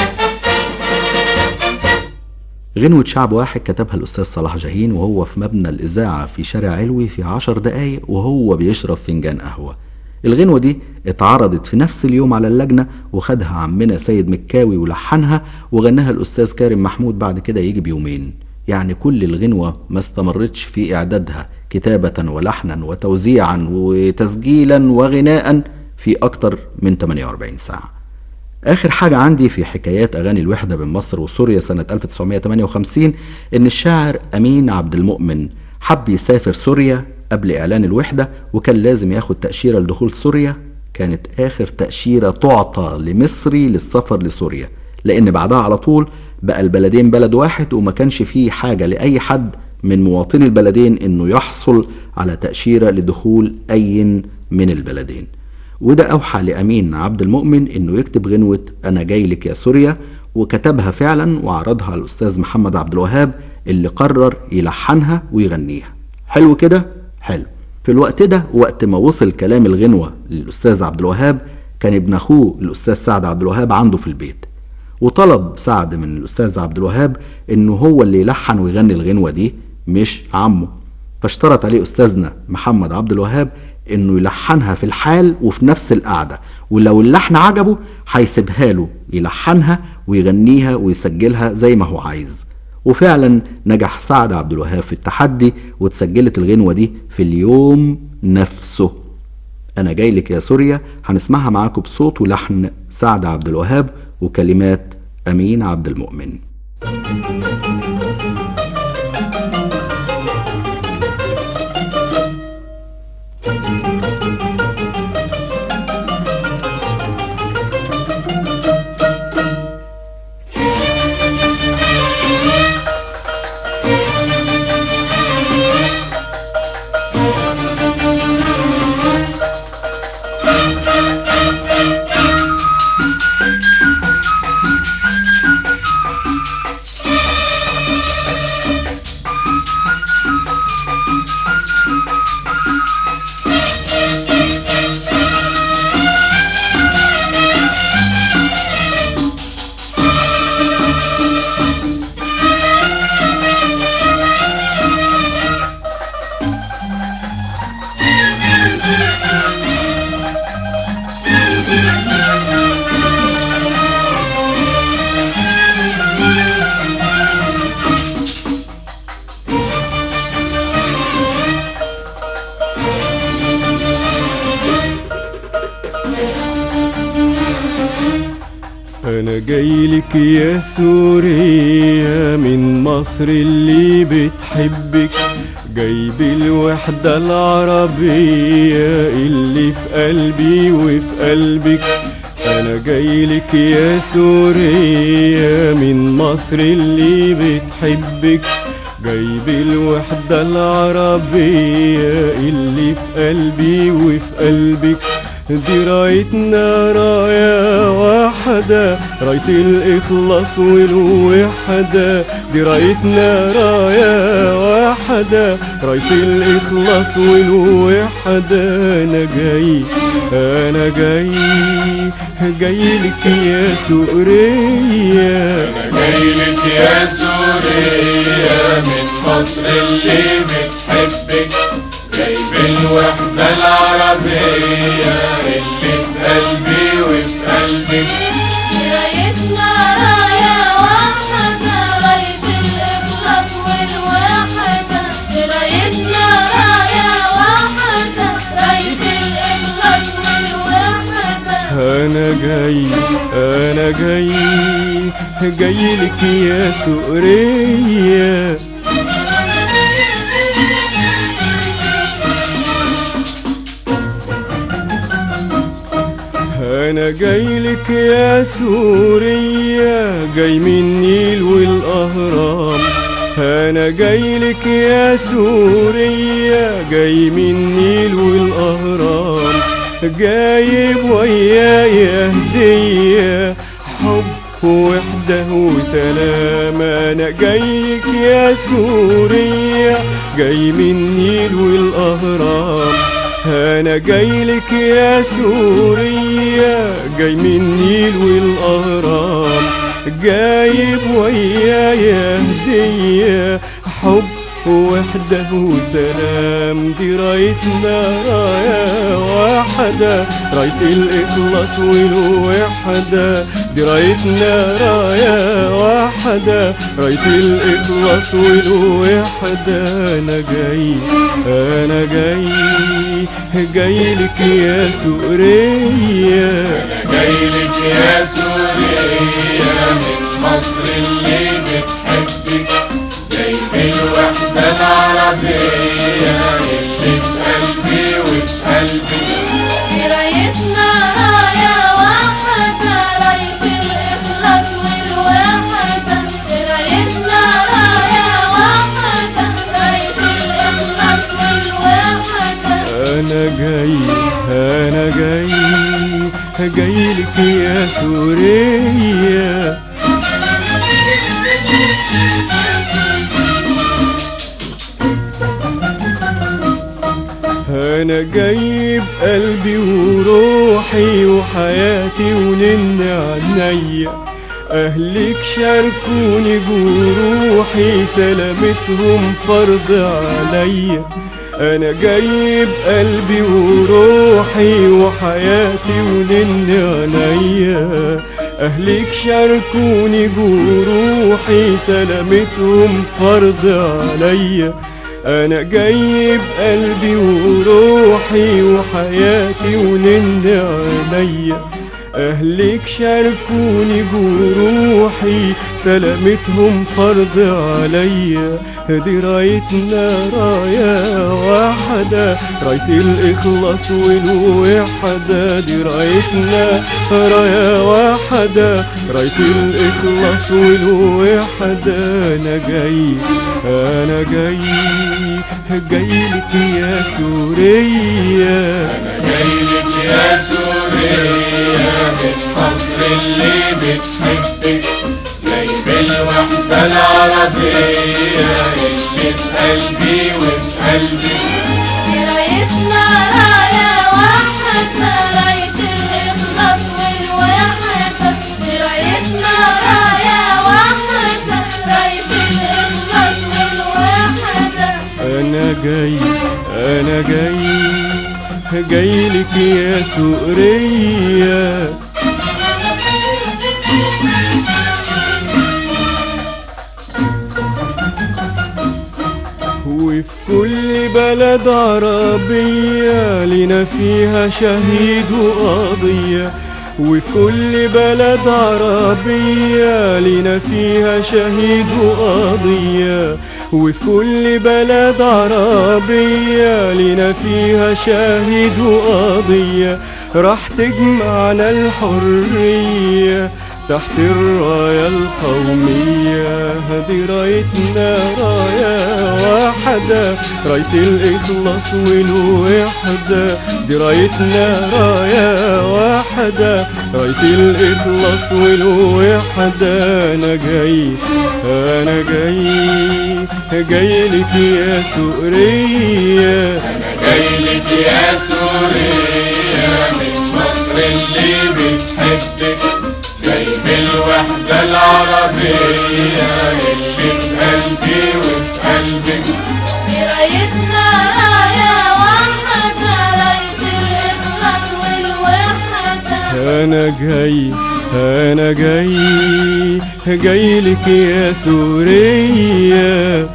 غنوة شعب واحد كتبها الأستاذ صلاح جاهين وهو في مبنى الإذاعة في شارع علوي في عشر دقايق وهو بيشرب فنجان قهوة الغنوة دي اتعرضت في نفس اليوم على اللجنة وخدها عمنا سيد مكاوي ولحنها وغناها الأستاذ كارم محمود بعد كده يجي بيومين يعني كل الغنوة ما استمرتش في إعدادها كتابة ولحنا وتوزيعا وتسجيلا وغناء في أكتر من 48 ساعة آخر حاجة عندي في حكايات أغاني الوحدة بين مصر وسوريا سنة 1958 إن الشاعر أمين عبد المؤمن حب يسافر سوريا قبل إعلان الوحدة وكان لازم ياخد تأشيرة لدخول سوريا كانت آخر تأشيرة تعطى لمصري للسفر لسوريا لأن بعدها على طول بقى البلدين بلد واحد وما كانش فيه حاجة لأي حد من مواطني البلدين إنه يحصل على تأشيرة لدخول أي من البلدين وده أوحى لأمين عبد المؤمن إنه يكتب غنوة أنا جاي لك يا سوريا وكتبها فعلا وعرضها على الأستاذ محمد عبد الوهاب اللي قرر يلحنها ويغنيها حلو كده؟ حلو في الوقت ده وقت ما وصل كلام الغنوة للأستاذ عبد الوهاب كان ابن أخوه الأستاذ سعد عبد الوهاب عنده في البيت وطلب سعد من الأستاذ عبد الوهاب إنه هو اللي يلحن ويغني الغنوة دي مش عمه فاشترط عليه أستاذنا محمد عبد الوهاب إنه يلحنها في الحال وفي نفس القعدة ولو اللحن عجبه هيسيبها له يلحنها ويغنيها ويسجلها زي ما هو عايز وفعلا نجح سعد عبد الوهاب في التحدي واتسجلت الغنوة دي في اليوم نفسه أنا جاي لك يا سوريا هنسمعها معاكم بصوت ولحن سعد عبد الوهاب وكلمات أمين عبد المؤمن انا جايلك يا سوريا من مصر اللي بتحبك جايب الوحدة العربية اللي في قلبي وفي قلبك انا جايلك يا سوريا من مصر اللي بتحبك جايب الوحدة العربية اللي في قلبي وفي قلبك دي رايتنا راية واحدة راية الإخلاص والوحدة دي رايتنا راية واحدة راية الإخلاص والوحدة أنا جاي أنا جاي جاي لك يا سوريا أنا جايلك يا سوريا من مصر اللي بتحبك جايب الوحدة العربية اللي في قلبي وفي قلبك رايتنا راية واحدة راية الإخلاص والوحدة رايتنا راية واحدة راية الإخلاص والوحدة أنا جاي أنا جاي جاي لك يا سوريا أنا جاي لك يا سوريا جاي من النيل والأهرام أنا جاي لك يا سوريا جاي من النيل والأهرام جايب ويايا هدية حب وحدة وسلام أنا جايك يا سوريا جاي من النيل والأهرام أنا جايلك يا سوريا جاي من النيل والأهرام جايب ويايا هدية حب وحدة وسلام دي رايتنا راية واحدة راية الإخلاص والوحدة دي رايتنا راية واحدة راية الإخلاص والوحدة أنا جاي أنا جاي جاي لك يا سوريا أنا جايلك يا سوريا من مصر اللي بتحبك جاي بالوحدة العربية اللي في قلبي وفي قلبك رايتنا راية واحدة راية الإخلاص والوحدة رايتنا راية واحدة راية الإخلاص والوحدة أنا جاي أنا جاي جاي لك يا سوريا أنا جاي بقلبي وروحي وحياتي ونن عينيا أهلك شاركوني جروحي سلامتهم فرض عليا أنا جاي بقلبي وروحي وحياتي ونن عينيا أهلك شاركوني جروحي سلامتهم فرض عليا أنا جاي بقلبي وروحي وحياتي ونن عينيا أهلك شاركوني جروحي سلامتهم فرض عليا دي رايتنا راية واحدة راية الإخلاص والوحدة دي رايتنا راية واحدة راية الإخلاص والوحدة أنا جاي أنا جاي جاي لك يا سوريا أنا جايلك يا سوريا من مصر اللي بتحبك جاي بالوحدة العربية اللي في قلبي وفي قلبك رايتنا راية واحدة راية الإخلاص والوحدة رايتنا راية واحدة راية الإخلاص والوحدة انا جاي انا جاي جاي لك يا سوريا وفي كل بلد عربية لنا فيها شهيد وقضية وفي كل بلد عربية لنا فيها شهيد وقضية وفي كل بلد عربية لنا فيها شاهد وقضية راح تجمعنا الحرية تحت الراية القومية هذه رايتنا راية واحدة راية الإخلاص والوحدة دي رايتنا راية واحدة راية الإخلاص والوحدة أنا جاي أنا جاي جاي لك يا سوريا أنا جايلك يا سوريا من مصر اللي بتحبك جاي بالوحدة العربية اللي في قلبي وفي قلبك رايتنا راية واحدة راية الإخلاص والوحدة أنا جاي أنا جاي جاي لك يا سوريا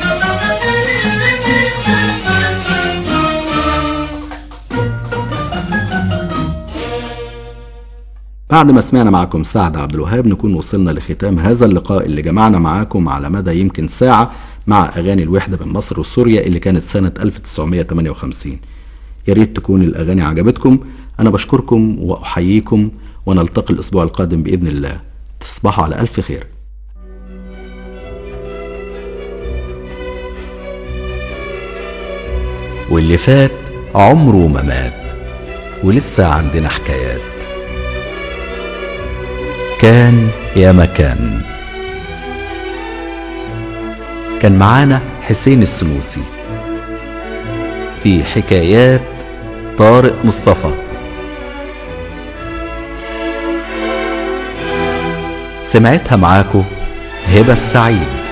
بعد ما سمعنا معكم سعد عبد الوهاب نكون وصلنا لختام هذا اللقاء اللي جمعنا معاكم على مدى يمكن ساعة مع أغاني الوحدة بين مصر وسوريا اللي كانت سنة 1958 يا ريت تكون الأغاني عجبتكم أنا بشكركم وأحييكم ونلتقي الأسبوع القادم بإذن الله تصبحوا على ألف خير واللي فات عمره ما مات ولسه عندنا حكايات كان يا مكان كان معانا حسين السنوسي في حكايات طارق مصطفى سمعتها معاكو هبة السعيد